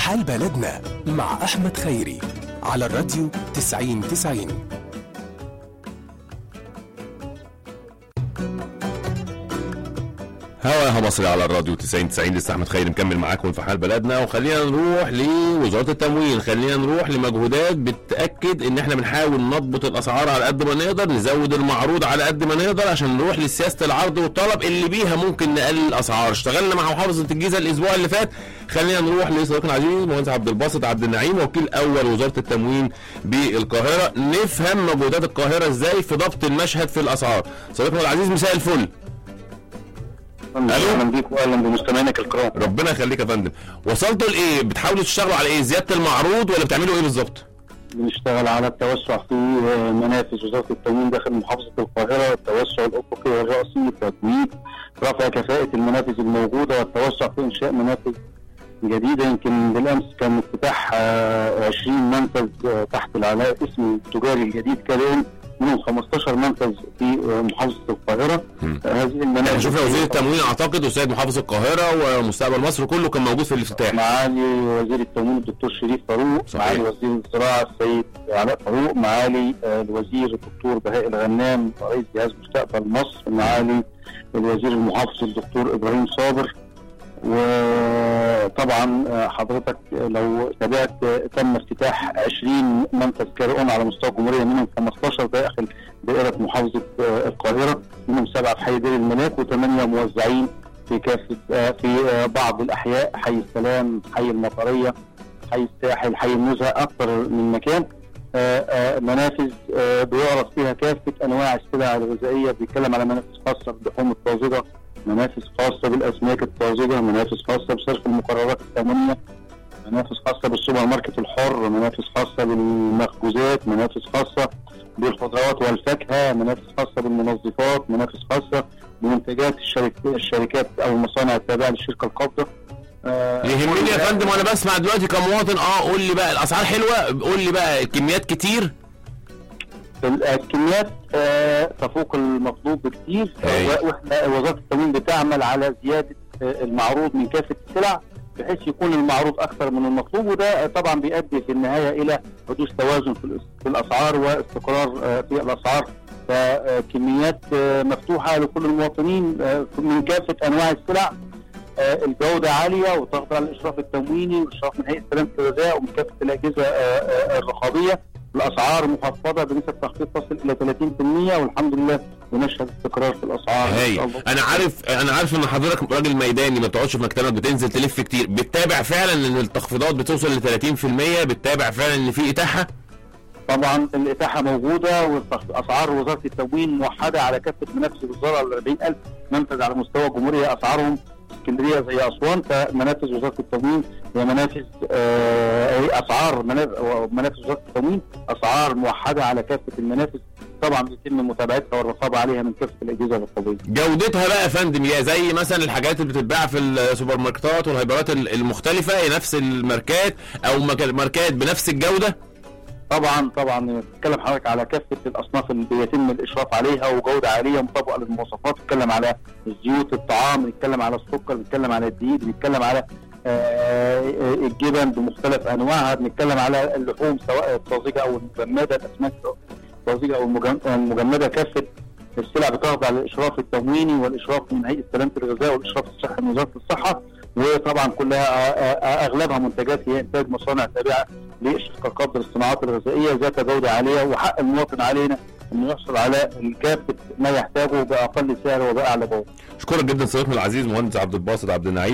حال بلدنا مع أحمد خيري على الراديو 90 90 هواها مصري على الراديو 90 90 لسه احمد خيري مكمل معاكم في حال بلدنا وخلينا نروح لوزاره التموين خلينا نروح لمجهودات بتاكد ان احنا بنحاول نضبط الاسعار على قد ما نقدر نزود المعروض على قد ما نقدر عشان نروح لسياسه العرض والطلب اللي بيها ممكن نقلل الاسعار اشتغلنا مع محافظه الجيزه الاسبوع اللي فات خلينا نروح لصديقنا العزيز مهندس عبد الباسط عبد النعيم وكيل اول وزاره التموين بالقاهره نفهم مجهودات القاهره ازاي في ضبط المشهد في الاسعار صديقنا العزيز مساء الفل اهلا بيك واهلا بمستمعينك الكرام ربنا يخليك يا فندم وصلتوا لايه بتحاولوا تشتغلوا على ايه زياده المعروض ولا بتعملوا ايه بالظبط بنشتغل على التوسع في منافذ وزاره التموين داخل محافظه القاهره التوسع الافقي والراسي تطوير رفع كفاءه المنافذ الموجوده والتوسع في انشاء منافذ جديده يمكن بالامس كان افتتاح آه، 20 منفذ آه، تحت العلاء اسم التجاري الجديد كمان منهم 15 منفذ في آه، محافظه القاهره مم. آه، هذه المنافذ شوف وزير التموين اعتقد وسيد محافظ القاهره ومستقبل مصر كله كان موجود في الافتتاح معالي وزير التموين الدكتور شريف فاروق صحيح. معالي وزير الزراعه السيد علاء فاروق معالي آه، الوزير الدكتور بهاء الغنام رئيس جهاز مستقبل مصر معالي الوزير المحافظ الدكتور ابراهيم صابر وطبعا آه، حضرتك لو تابعت آه، تم افتتاح 20 منفذ كارئون على مستوى الجمهوريه منهم 15 داخل دائره محافظه آه، القاهره منهم سبعه في حي دير الملاك وثمانيه موزعين في كافه آه، في آه، بعض الاحياء حي السلام حي المطريه حي الساحل حي النزهه اكثر من مكان آه، آه، منافذ آه، بيعرض فيها كافه انواع السلع الغذائيه بيتكلم على منافذ خاصه باللحوم الطازجه منافذ خاصه بالاسماك الطازجه منافذ خاصه بصرف المقررات الثمنيه منافذ خاصه بالسوبر ماركت الحر منافذ خاصه بالمخبوزات منافذ خاصه بالخضروات والفاكهه منافذ خاصه بالمنظفات منافذ خاصه بمنتجات الشركات الشركات او المصانع التابعه للشركه القابضه آه، يهمني يا فندم وانا بسمع دلوقتي كمواطن اه قول لي بقى الاسعار حلوه قول لي بقى الكميات كتير الكميات آه، تفوق المطلوب بكثير أي. و- واحنا وزاره التموين بتعمل على زياده آه، المعروض من كافه السلع بحيث يكون المعروض اكثر من المطلوب وده آه، طبعا بيؤدي في النهايه الى حدوث توازن في الأس- في الاسعار واستقرار آه، في الاسعار فكميات آه، مفتوحه لكل المواطنين آه، من كافه انواع السلع آه، الجوده عاليه وتخضع للاشراف التمويني والاشراف من هيئه سلامه الغذاء ومن كافه الاجهزه آه، آه، الرقابيه الاسعار مخفضه بنسب تخفيض تصل الى 30% والحمد لله بنشهد استقرار في الاسعار إن هاي شاء الله. انا عارف انا عارف ان حضرتك راجل ميداني ما بتقعدش في مكتبك بتنزل تلف كتير بتتابع فعلا ان التخفيضات بتوصل ل 30% بتتابع فعلا ان في اتاحه طبعا الاتاحه موجوده واسعار وزاره التموين موحده على كافه منافذ الوزاره ال 40000 منفذ على مستوى الجمهوريه اسعارهم اسكندريه زي اسوان فمنافذ وزاره التموين هي منافذ آه هي اسعار مناف- منافذ وزاره التموين اسعار موحده على كافه المنافذ طبعا بيتم متابعتها والرقابه عليها من كافه الاجهزه الرقابيه. جودتها بقى يا فندم يا زي مثلا الحاجات اللي بتتباع في السوبر ماركتات والهايبرات ال- المختلفه هي نفس الماركات او مك- ماركات بنفس الجوده طبعا طبعا بتتكلم حضرتك على كافه الاصناف اللي بيتم الاشراف عليها وجوده عاليه مطابقه للمواصفات بنتكلم على الزيوت الطعام بنتكلم على السكر بنتكلم على الدقيق بنتكلم على آه، الجبن بمختلف انواعها بنتكلم على اللحوم سواء الطازجه او المجمده الاسماك الطازجه او المجم- المجمده كافه السلع بتخضع للاشراف التمويني والاشراف من هيئه سلامه الغذاء والاشراف الصحي من وزاره الصحه وطبعا كلها آه، آه، اغلبها منتجات هي انتاج مصانع تابعه للشركه القابضه للصناعات الغذائيه ذات جوده عاليه وحق المواطن علينا انه يحصل على كافه ما يحتاجه باقل سعر وباعلى جوده. اشكرك جدا صديقنا العزيز مهندس عبد الباسط عبد النعيم